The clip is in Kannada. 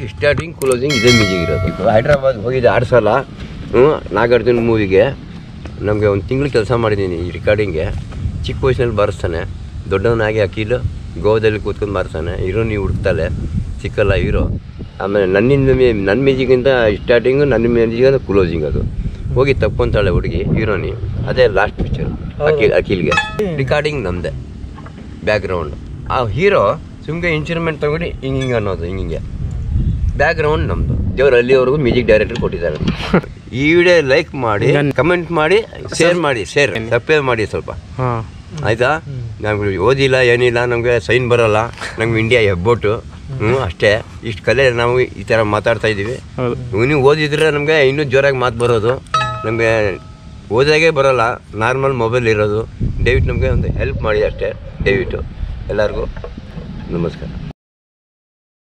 ಮ್ಯೂಸಿಕ್ ಸ್ಟಾರ್ಟಿಂಗ್ ಕ್ಲೋಸಿಂಗ್ ಇದೇ ಮ್ಯೂಸಿಕ್ ಇರೋದು ಈಗ ಹೈದ್ರಾಬಾದ್ ಹೋಗಿದ್ದೆ ಆರು ಸಲ ಹ್ಞೂ ನಾಗಾರ್ಜುನ ಮೂವಿಗೆ ನಮಗೆ ಒಂದು ತಿಂಗಳು ಕೆಲಸ ಮಾಡಿದ್ದೀನಿ ಈ ರೆಕಾರ್ಡಿಂಗ್ಗೆ ಚಿಕ್ಕ ವಯಸ್ಸಿನಲ್ಲಿ ಬಾರಿಸ್ತಾನೆ ದೊಡ್ಡವನಾಗಿ ಅಕೀಲು ಗೋವಾದಲ್ಲಿ ಕೂತ್ಕೊಂಡು ಬಾರಿಸ್ತಾನೆ ಹೀರೋ ನೀವು ಹುಡುಕ್ತಾಳೆ ಸಿಕ್ಕಲ್ಲ ಹೀರೋ ಆಮೇಲೆ ನನ್ನಿಂದ ಮೇ- ನನ್ನ ಮ್ಯೂಸಿಕ್ಕಿಂತ ಸ್ಟಾರ್ಟಿಂಗು ನನ್ನ ಮ್ಯೂಸಿಕ್ ಕ್ಲೋಸಿಂಗ್ ಅದು ಹೋಗಿ ತಕ್ಕೊಂತಾಳೆ ಹುಡುಗಿ ಹೀರೋನಿ ಅದೇ ಲಾಸ್ಟ್ ಪಿಕ್ಚರ್ ಅಖಿಲ್ ಅಖಿಲ್ಗೆ ರಿಕಾರ್ಡಿಂಗ್ ನಮ್ಮದೇ ಬ್ಯಾಕ್ಗ್ರೌಂಡ್ ಆ ಹೀರೋ ಸುಮ್ಮನೆ ಇನ್ಸ್ಟ್ರೂಮೆಂಟ್ ತಗೊಂಡು ಹಿಂಗೆ ಹಿಂಗೆ ಅನ್ನೋದು ಹಿಂಗೆ ಬ್ಯಾಕ್ಗ್ರೌಂಡ್ ನಮ್ಮದು ದೇವ್ರು ಅಲ್ಲಿವರೆಗೂ ಮ್ಯೂಸಿಕ್ ಡೈರೆಕ್ಟರ್ ಕೊಟ್ಟಿದ್ದಾರೆ ಈ ವಿಡಿಯೋ ಲೈಕ್ ಮಾಡಿ ಕಮೆಂಟ್ ಮಾಡಿ ಶೇರ್ ಮಾಡಿ ಶೇರ್ ಸಬ್ಸ್ಕ್ರೈಬ್ ಮಾಡಿ ಸ್ವಲ್ಪ ಹಾಂ ಆಯಿತಾ ನಮ್ಗೆ ಓದಿಲ್ಲ ಏನಿಲ್ಲ ನಮಗೆ ಸೈನ್ ಬರೋಲ್ಲ ನಮ್ಗೆ ಇಂಡಿಯಾ ಹೆಬ್ಬೊಟ್ಟು ಹ್ಞೂ ಅಷ್ಟೇ ಇಷ್ಟು ಕಲೆ ನಾವು ಈ ಥರ ಮಾತಾಡ್ತಾ ಇದ್ದೀವಿ ಹೌದು ನೀವು ಓದಿದ್ರೆ ನಮಗೆ ಇನ್ನೂ ಜೋರಾಗಿ ಮಾತು ಬರೋದು ನಮಗೆ ಓದಾಗೆ ಬರೋಲ್ಲ ನಾರ್ಮಲ್ ಮೊಬೈಲ್ ಇರೋದು ದಯವಿಟ್ಟು ನಮಗೆ ಒಂದು ಹೆಲ್ಪ್ ಮಾಡಿ ಅಷ್ಟೇ ದಯವಿಟ್ಟು ಎಲ್ಲರಿಗೂ ನಮಸ್ಕಾರ